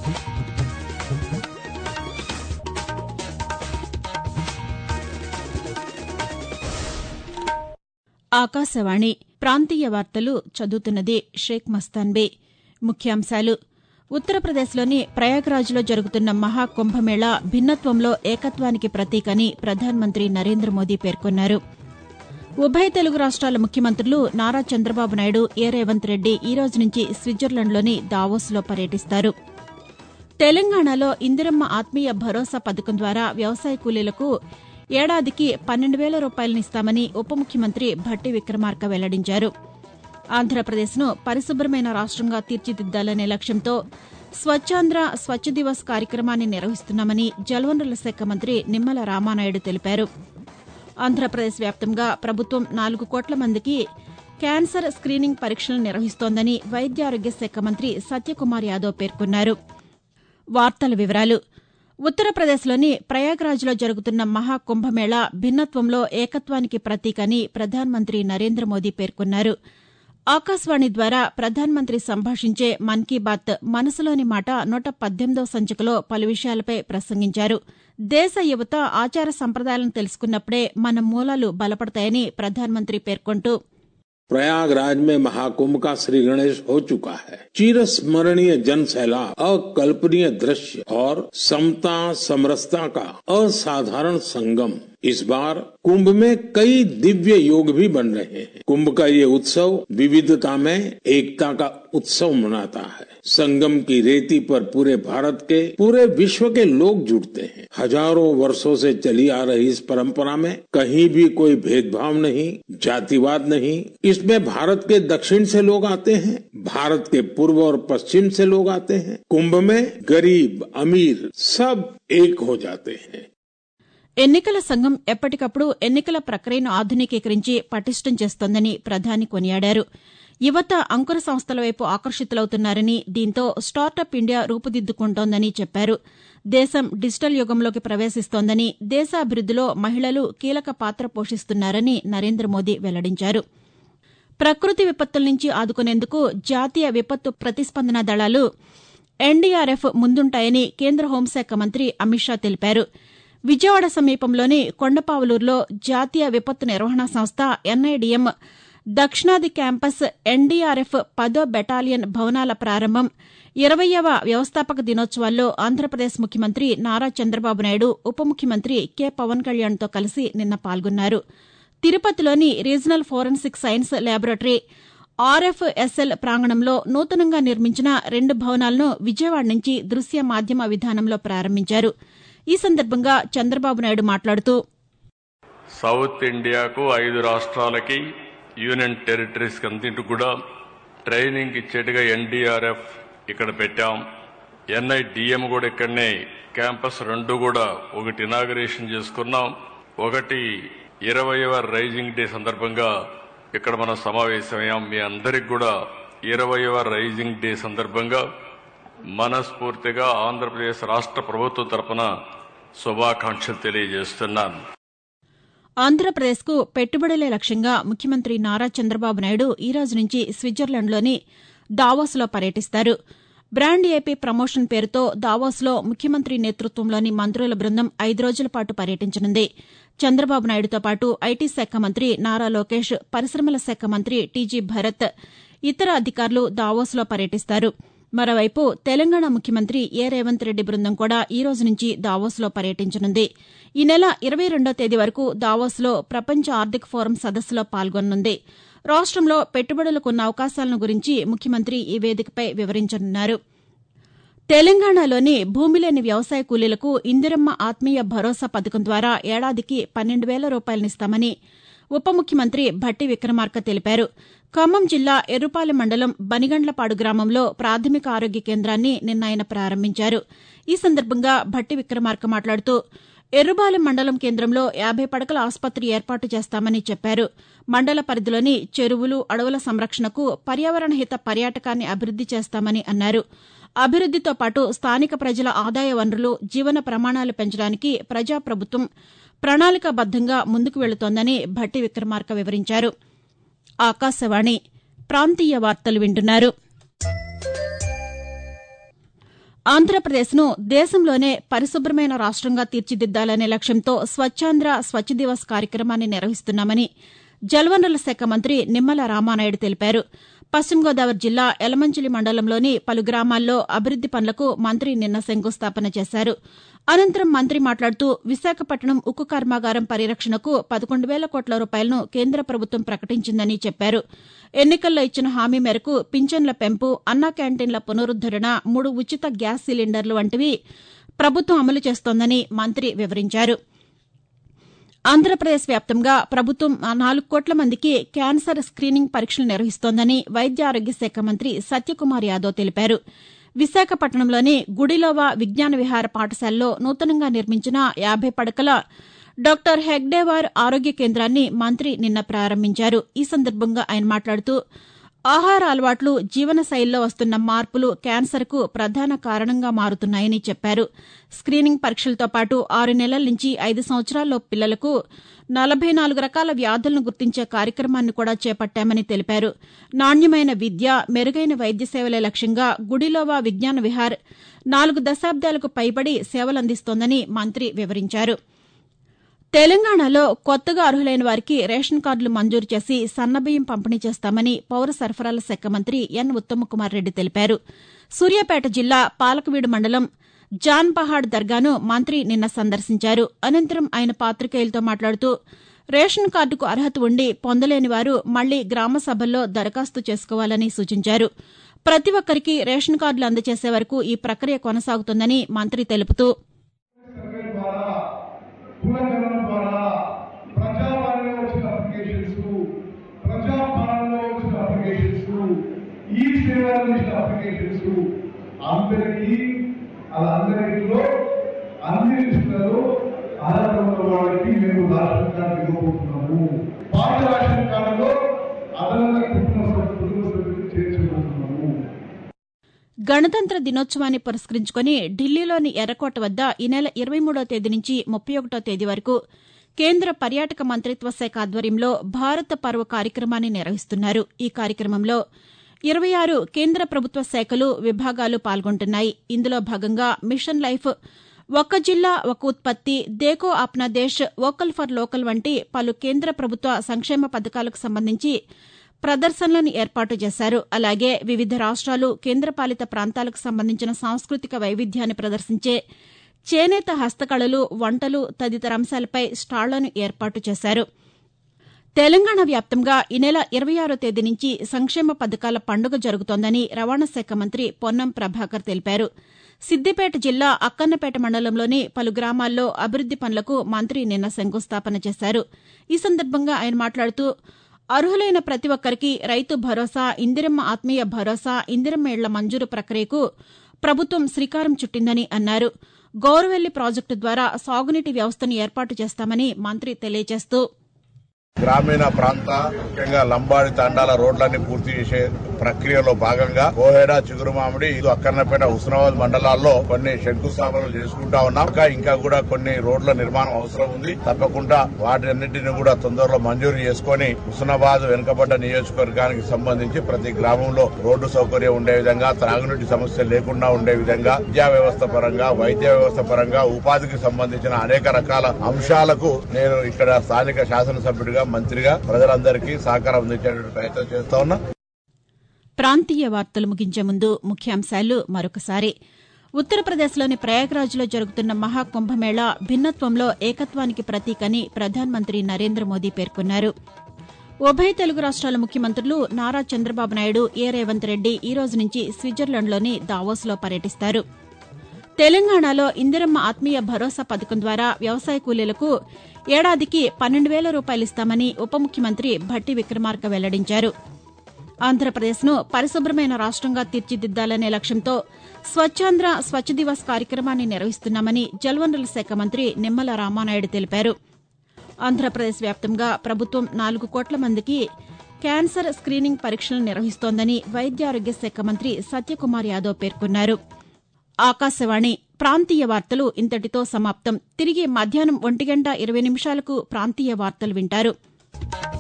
ఆకాశవాణి ప్రాంతీయ వార్తలు చదువుతున్నది షేక్ మస్తాన్బే ముఖ్యాంశాలు ఉత్తరప్రదేశ్లోని ప్రయాగ్రాజ్లో జరుగుతున్న మహాకుంభమేళా భిన్నత్వంలో ఏకత్వానికి ప్రతీకని ప్రధానమంత్రి నరేంద్ర మోదీ పేర్కొన్నారు ఉభయ తెలుగు రాష్ట్రాల ముఖ్యమంత్రులు నారా చంద్రబాబు నాయుడు ఏ రేవంత్ రెడ్డి ఈ రోజు నుంచి స్విట్జర్లాండ్లోని దావోస్లో పర్యటిస్తారు తెలంగాణలో ఇందిరమ్మ ఆత్మీయ భరోసా పథకం ద్వారా వ్యవసాయ కూలీలకు ఏడాదికి పన్నెండు వేల రూపాయలనిస్తామని ఉప ముఖ్యమంత్రి భట్టి విక్రమార్క వెల్లడించారు ఆంధ్రప్రదేశ్ను పరిశుభ్రమైన రాష్టంగా తీర్చిదిద్దాలనే లక్ష్యంతో స్వచ్ఛాంధ్ర స్వచ్ఛ దివస్ కార్యక్రమాన్ని నిర్వహిస్తున్నామని జలవనరుల శాఖ మంత్రి నిమ్మల రామానాయుడు తెలిపారు ఆంధ్రప్రదేశ్ వ్యాప్తంగా ప్రభుత్వం నాలుగు కోట్ల మందికి క్యాన్సర్ స్క్రీనింగ్ పరీక్షలు నిర్వహిస్తోందని వైద్య ఆరోగ్య శాఖ మంత్రి సత్యకుమార్ యాదవ్ పేర్కొన్నారు వార్తల వివరాలు ఉత్తరప్రదేశ్లోని ప్రయాగ్రాజ్లో జరుగుతున్న మహాకుంభమేళా భిన్నత్వంలో ఏకత్వానికి ప్రతీక అని ప్రధానమంత్రి నరేంద్ర మోదీ పేర్కొన్నారు ఆకాశవాణి ద్వారా ప్రధానమంత్రి సంభాషించే మన్ కీ బాత్ మనసులోని మాట నూట పద్దెనిమిదవ సంచికలో పలు విషయాలపై ప్రసంగించారు దేశ యువత ఆచార సంప్రదాయాలను తెలుసుకున్నప్పుడే మన మూలాలు బలపడతాయని ప్రధానమంత్రి పేర్కొంటూ प्रयागराज में महाकुंभ का श्री गणेश हो चुका है चिरस्मरणीय जन सैलाब अकल्पनीय दृश्य और समता समरसता का असाधारण संगम इस बार कुंभ में कई दिव्य योग भी बन रहे हैं कुंभ का ये उत्सव विविधता में एकता का उत्सव मनाता है संगम की रेती पर पूरे भारत के पूरे विश्व के लोग जुड़ते हैं हजारों वर्षों से चली आ रही इस परंपरा में कहीं भी कोई भेदभाव नहीं जातिवाद नहीं इसमें भारत के दक्षिण से लोग आते हैं भारत के पूर्व और पश्चिम से लोग आते हैं कुंभ में गरीब अमीर सब एक हो जाते हैं ఎన్నికల సంఘం ఎప్పటికప్పుడు ఎన్నికల ప్రక్రియను ఆధునికీకరించి పటిష్టం చేస్తోందని ప్రధాని కొనియాడారు యువత అంకుర సంస్థల వైపు ఆకర్షితులవుతున్నారని దీంతో స్టార్టప్ ఇండియా రూపుదిద్దుకుంటోందని చెప్పారు దేశం డిజిటల్ యుగంలోకి ప్రవేశిస్తోందని దేశాభివృద్దిలో మహిళలు కీలక పాత్ర పోషిస్తున్నారని నరేంద్ర మోదీ వెల్లడించారు ప్రకృతి విపత్తుల నుంచి ఆదుకునేందుకు జాతీయ విపత్తు ప్రతిస్పందన దళాలు ఎన్డీఆర్ఎఫ్ ముందుంటాయని కేంద్ర హోంశాఖ మంత్రి అమిత్ షా తెలిపారు విజయవాడ సమీపంలోని కొండపావులూరులో జాతీయ విపత్తు నిర్వహణ సంస్థ ఎన్ఐడిఎం దక్షిణాది క్యాంపస్ ఎన్డీఆర్ఎఫ్ పదో బెటాలియన్ భవనాల ప్రారంభం ఇరవయ్యవ వ్యవస్థాపక దినోత్సవాల్లో ఆంధ్రప్రదేశ్ ముఖ్యమంత్రి నారా చంద్రబాబు నాయుడు ఉప ముఖ్యమంత్రి కె పవన్ కళ్యాణ్తో కలిసి నిన్న పాల్గొన్నారు తిరుపతిలోని regional forensic science laboratory RFSL ప్రాంగణంలో నూతనంగా నిర్మించిన రెండు భవనాలను విజయవాడ నుంచి దృశ్య మాధ్యమ విధానంలో ప్రారంభించారు ఈ సందర్భంగా చంద్రబాబు నాయుడు మాట్లాడుతూ సౌత్ ఇండియాకు ఐదు రాష్ట్రాలకి యూనియన్ టెరిటరీస్కి అంతింటి కూడా ట్రైనింగ్ ఇచ్చేట్టుగా ఎన్డీఆర్ఎఫ్ ఇక్కడ పెట్టాం ఎన్ఐడిఎం కూడా ఇక్కడనే క్యాంపస్ రెండు కూడా ఒకటి ఇనాగరేషన్ చేసుకున్నాం ఒకటి ఇరవైవ రైజింగ్ డే సందర్భంగా ఇక్కడ మనం సమావేశమయ్యాం మీ అందరికి కూడా ఇరవైవ రైజింగ్ డే సందర్భంగా మనస్ఫూర్తిగా ఆంధ్రప్రదేశ్ రాష్ట్ర ప్రభుత్వం తరపున శుభాకాంక్షలు తెలియజేస్తున్నాను ఆంధ్రప్రదేశ్కు పెట్టుబడులే లక్ష్యంగా ముఖ్యమంత్రి నారా చంద్రబాబు నాయుడు ఈ రోజు నుంచి స్విట్జర్లాండ్లోని దావోస్లో పర్యటిస్తారు బ్రాండ్ ఏపీ ప్రమోషన్ పేరుతో దావోస్లో ముఖ్యమంత్రి నేతృత్వంలోని మంత్రుల బృందం ఐదు రోజుల పాటు పర్యటించనుంది చంద్రబాబు నాయుడుతో పాటు ఐటీ శాఖ మంత్రి నారా లోకేష్ పరిశ్రమల శాఖ మంత్రి టీజీ భరత్ ఇతర అధికారులు దావోస్లో పర్యటిస్తారు మరోవైపు తెలంగాణ ముఖ్యమంత్రి ఏ రేవంత్ రెడ్డి బృందం కూడా ఈ రోజు నుంచి దావోస్లో పర్యటించనుంది ఈ నెల ఇరవై రెండో తేదీ వరకు దావోస్లో ప్రపంచ ఆర్థిక ఫోరం సదస్సులో పాల్గొననుంది రాష్టంలో పెట్టుబడులకు ఉన్న అవకాశాలను గురించి ముఖ్యమంత్రి ఈ వేదికపై వివరించనున్నారు తెలంగాణలోని భూమి లేని వ్యవసాయ కూలీలకు ఇందిరమ్మ ఆత్మీయ భరోసా పథకం ద్వారా ఏడాదికి పన్నెండు వేల రూపాయలనిస్తామని ఉప ముఖ్యమంత్రి భట్టి విక్రమార్క తెలిపారు ఖమ్మం జిల్లా ఎర్రుపాలెం మండలం బనిగండ్లపాడు గ్రామంలో ప్రాథమిక ఆరోగ్య కేంద్రాన్ని నిన్న ఆయన ప్రారంభించారు ఈ సందర్భంగా భట్టి విక్రమార్క మాట్లాడుతూ ఎర్రుబాలెం మండలం కేంద్రంలో యాభై పడకల ఆసుపత్రి ఏర్పాటు చేస్తామని చెప్పారు మండల పరిధిలోని చెరువులు అడవుల సంరక్షణకు పర్యావరణ హిత పర్యాటకాన్ని అభివృద్ది చేస్తామని అన్నారు అభివృద్దితో పాటు స్థానిక ప్రజల ఆదాయ వనరులు జీవన ప్రమాణాలు పెంచడానికి ప్రజాప్రభుత్వం ప్రణాళికాబద్దంగా ముందుకు వెళుతోందని భట్టి విక్రమార్క వివరించారు ఆకాశవాణి ప్రాంతీయ వార్తలు వింటున్నారు ఆంధ్రప్రదేశ్ను దేశంలోనే పరిశుభ్రమైన రాష్టంగా తీర్చిదిద్దాలనే లక్ష్యంతో స్వచ్ఛాంధ్ర స్వచ్ఛ దివస్ కార్యక్రమాన్ని నిర్వహిస్తున్నామని జలవనరుల శాఖ మంత్రి నిమ్మల రామానాయుడు తెలిపారు పశ్చిమ గోదావరి జిల్లా యలమంచిలి మండలంలోని పలు గ్రామాల్లో అభివృద్ది పనులకు మంత్రి నిన్న శంకుస్థాపన చేశారు అనంతరం మంత్రి మాట్లాడుతూ విశాఖపట్నం ఉక్కు కర్మాగారం పరిరక్షణకు పదకొండు వేల కోట్ల రూపాయలను కేంద్ర ప్రభుత్వం ప్రకటించిందని చెప్పారు ఎన్నికల్లో ఇచ్చిన హామీ మేరకు పింఛన్ల పెంపు అన్నా క్యాంటీన్ల పునరుద్దరణ మూడు ఉచిత గ్యాస్ సిలిండర్లు వంటివి ప్రభుత్వం అమలు చేస్తోందని మంత్రి వివరించారు ఆంధ్రప్రదేశ్ వ్యాప్తంగా ప్రభుత్వం నాలుగు కోట్ల మందికి క్యాన్సర్ స్క్రీనింగ్ పరీక్షలు నిర్వహిస్తోందని వైద్య ఆరోగ్య శాఖ మంత్రి సత్యకుమార్ యాదవ్ తెలిపారు విశాఖపట్నంలోని గుడిలోవా విజ్ఞాన విహార పాఠశాలలో నూతనంగా నిర్మించిన యాభై పడకల డాక్టర్ హెగ్డేవార్ ఆరోగ్య కేంద్రాన్ని మంత్రి నిన్న ప్రారంభించారు ఈ సందర్భంగా ఆయన మాట్లాడుతూ ఆహార అలవాట్లు జీవన శైలిలో వస్తున్న మార్పులు క్యాన్సర్కు ప్రధాన కారణంగా మారుతున్నాయని చెప్పారు స్క్రీనింగ్ పరీక్షలతో పాటు ఆరు నెలల నుంచి ఐదు సంవత్సరాల్లో పిల్లలకు నలభై నాలుగు రకాల వ్యాధులను గుర్తించే కార్యక్రమాన్ని కూడా చేపట్టామని తెలిపారు నాణ్యమైన విద్య మెరుగైన వైద్య సేవలే లక్ష్యంగా గుడిలోవా విజ్ఞాన విహార్ నాలుగు దశాబ్దాలకు పైబడి సేవలందిస్తోందని మంత్రి వివరించారు తెలంగాణలో కొత్తగా అర్హులైన వారికి రేషన్ కార్డులు మంజూరు చేసి సన్నబియ్యం పంపిణీ చేస్తామని పౌర సరఫరాల శాఖ మంత్రి ఎన్ ఉత్తమకుమార్ రెడ్డి తెలిపారు సూర్యాపేట జిల్లా పాలకవీడు మండలం జాన్ పహాడ్ దర్గాను మంత్రి నిన్న సందర్శించారు అనంతరం ఆయన పాతికేయులతో మాట్లాడుతూ రేషన్ కార్డుకు అర్హత ఉండి పొందలేని వారు మళ్లీ గ్రామ సభల్లో దరఖాస్తు చేసుకోవాలని సూచించారు ప్రతి ఒక్కరికి రేషన్ కార్డులు అందజేసే వరకు ఈ ప్రక్రియ కొనసాగుతుందని మంత్రి తెలుపుతూ కులగణన ద్వారా ప్రజాపాలనలో వచ్చిన అప్లికేషన్స్ ప్రజాపాలనలో వచ్చిన అప్లికేషన్స్ ఈ సేవలో వచ్చిన అప్లికేషన్స్ అందరికీ అలా అందరిలో అన్ని లిస్టులలో అర్హత ఉన్న వాళ్ళకి మేము రేషన్ కార్డు ఇవ్వబోతున్నాము పాత రేషన్ కార్డులో అదనంగా కుటుంబ సభ్యులు కుటుంబ సభ్యులు చేర్చబోతున్నాము గణతంత్ర దినోత్సవాన్ని పురస్కరించుకుని ఢిల్లీలోని ఎర్రకోట వద్ద ఈ నెల ఇరవై మూడో తేదీ నుంచి ముప్పై ఒకటో తేదీ వరకు కేంద్ర పర్యాటక మంత్రిత్వ శాఖ ఆధ్వర్యంలో భారత పర్వ కార్యక్రమాన్ని నిర్వహిస్తున్నారు ఈ కార్యక్రమంలో ఇరవై ఆరు కేంద్ర ప్రభుత్వ శాఖలు విభాగాలు పాల్గొంటున్నాయి ఇందులో భాగంగా మిషన్ లైఫ్ ఒక్క జిల్లా ఒక ఉత్పత్తి Dekho Apna Desh vocal for local వంటి పలు కేంద్ర ప్రభుత్వ సంక్షేమ పథకాలకు సంబంధించి ప్రదర్శనలను ఏర్పాటు చేశారు అలాగే వివిధ రాష్ట్రాలు కేంద్రపాలిత ప్రాంతాలకు సంబంధించిన సాంస్కృతిక వైవిధ్యాన్ని ప్రదర్శించే చేనేత హస్తకళలు వంటలు తదితర అంశాలపై స్టాళ్లను ఏర్పాటు చేశారు తెలంగాణ వ్యాప్తంగా ఈ నెల ఇరవై ఆరో తేదీ నుంచి సంక్షేమ పథకాల పండుగ జరుగుతోందని రవాణా శాఖ మంత్రి పొన్నం ప్రభాకర్ తెలిపారు సిద్దిపేట జిల్లా అక్కన్నపేట మండలంలోని పలు గ్రామాల్లో అభివృద్ది పనులకు మంత్రి నిన్న శంకుస్థాపన చేశారు ఈ సందర్భంగా ఆయన మాట్లాడుతూ అర్హులైన ప్రతి ఒక్కరికి రైతు భరోసా ఇందిరమ్మ ఆత్మీయ భరోసా ఇందిరమ్మ ఇళ్ల మంజూరు ప్రక్రియకు ప్రభుత్వం శ్రీకారం చుట్టిందని అన్నారు గౌరవెల్లి ప్రాజెక్టు ద్వారా సాగునీటి వ్యవస్థను ఏర్పాటు చేస్తామని మంత్రి తెలియజేస్తూ గ్రామీణ ప్రాంత ముఖ్యంగా లంబాడి తండాల రోడ్లన్నీ పూర్తి చేసే ప్రక్రియలో భాగంగా కోహెడ చిగురుమామిడి ఇది అక్కర్నపేట హుస్నాబాద్ మండలాల్లో కొన్ని శంకుస్థాపనలు చేసుకుంటా ఉన్నాం ఇంకా ఇంకా కూడా కొన్ని రోడ్ల నిర్మాణం అవసరం ఉంది తప్పకుండా వాటన్నిటిని కూడా తొందరలో మంజూరు చేసుకొని హుస్నాబాద్ వెనుకబడ్డ నియోజకవర్గానికి సంబంధించి ప్రతి గ్రామంలో రోడ్డు సౌకర్యం ఉండే విధంగా త్రాగునీటి సమస్య లేకుండా ఉండే విధంగా విద్యా వ్యవస్థ పరంగా వైద్య వ్యవస్థ పరంగా ఉపాధికి సంబంధించిన అనేక రకాల అంశాలకు నేను ఇక్కడ స్థానిక శాసనసభ్యుడిగా మంత్రిగా ప్రజలందరికీ సహకారం అందించేటువంటి ప్రయత్నం చేస్తా ఉన్నా ప్రాంతీయ వార్తలు ముగించే ముందు ముఖ్యాంశాలు మరొకసారి ఉత్తరప్రదేశ్లోని ప్రయాగ్రాజ్లో జరుగుతున్న మహాకుంభమేళా భిన్నత్వంలో ఏకత్వానికి ప్రతీకని ప్రధానమంత్రి నరేంద్ర మోదీ పేర్కొన్నారు ఉభయ తెలుగు రాష్ట్రాల ముఖ్యమంత్రులు నారా చంద్రబాబు నాయుడు ఏ రేవంత్ రెడ్డి ఈ రోజు నుంచి స్విట్జర్లాండ్లోని దావోస్లో పర్యటిస్తారు తెలంగాణలో ఇందిరమ్మ ఆత్మీయ భరోసా పథకం ద్వారా వ్యవసాయ కూలీలకు ఏడాదికి పన్నెండు వేల రూపాయలు ఇస్తామని ఉప ముఖ్యమంత్రి భట్టి విక్రమార్క వెల్లడించారు ఆంధ్రప్రదేశ్ను పరిశుభ్రమైన రాష్టంగా తీర్చిదిద్దాలనే లక్ష్యంతో స్వచ్ఛాంధ్ర స్వచ్ఛ దివస్ కార్యక్రమాన్ని నిర్వహిస్తున్నామని జలవనరుల శాఖ మంత్రి నిమ్మల రామానాయుడు తెలిపారు ఆంధ్రప్రదేశ్ వ్యాప్తంగా ప్రభుత్వం నాలుగు కోట్ల మందికి క్యాన్సర్ స్క్రీనింగ్ పరీక్షలు నిర్వహిస్తోందని వైద్యారోగ్య శాఖ మంత్రి సత్యకుమార్ యాదవ్ పేర్కొన్నారు ఆకాశవాణి ప్రాంతీయ వార్తలు ఇంతటితో సమాప్తం తిరిగి మధ్యాహ్నం ఒంటి గంట ఇరవై నిమిషాలకు ప్రాంతీయ వార్తలు వింటారు